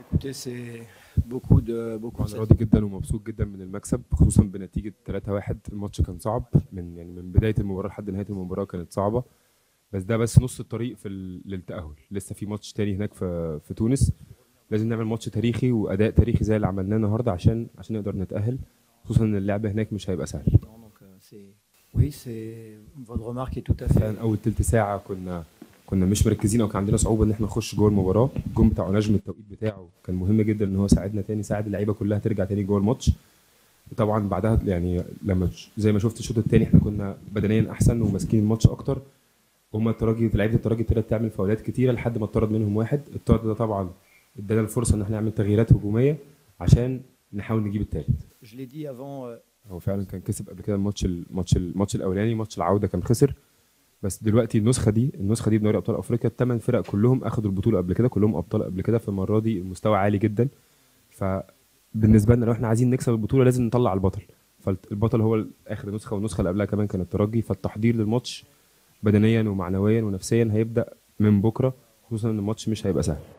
Écoutez, c'est beaucoup de beaucoup de انا راضي جدا ومبسوط جدا من المكسب خصوصا بنتيجه 3-1 الماتش كان صعب من يعني من بدايه المباراه لحد نهايه المباراه كانت صعبه بس ده بس نص الطريق في ال- للتاهل لسه في ماتش تاني هناك في في تونس لازم نعمل ماتش تاريخي واداء تاريخي زي اللي عملناه النهارده عشان عشان نقدر نتاهل خصوصا ان اللعب هناك مش هيبقى سهل Donc, euh, c'est- Oui, c'est votre remarque est tout à fait. فعلا اول تلت ساعه كنا كنا مش مركزين او كان عندنا صعوبه ان احنا نخش جوه المباراه الجون بتاع نجم التوقيت بتاعه كان مهم جدا ان هو ساعدنا تاني ساعد اللعيبه كلها ترجع تاني جوه الماتش وطبعا بعدها يعني لما ش- زي ما شفت الشوط التاني احنا كنا بدنيا احسن وماسكين الماتش اكتر هما الترجي لعيبه الترجي ابتدت تعمل فاولات كتيره لحد ما اتطرد منهم واحد الطرد ده طبعا ادانا الفرصه ان احنا نعمل تغييرات هجوميه عشان نحاول نجيب التالت Je l'ai dit avant. euh, هو فعلا كان كسب قبل كده الماتش الماتش الماتش الاولاني ماتش العوده كان خسر بس دلوقتي النسخه دي النسخه دي بدوري ابطال افريقيا الثمان فرق كلهم اخذوا البطوله قبل كده كلهم ابطال قبل كده فالمره دي المستوى عالي جدا فبالنسبه لنا لو احنا عايزين نكسب البطوله لازم نطلع البطل فالبطل هو اخر نسخه والنسخه اللي قبلها كمان كان الترجي فالتحضير للماتش بدنيا ومعنويا ونفسيا هيبدا من بكره خصوصا ان الماتش مش هيبقى سهل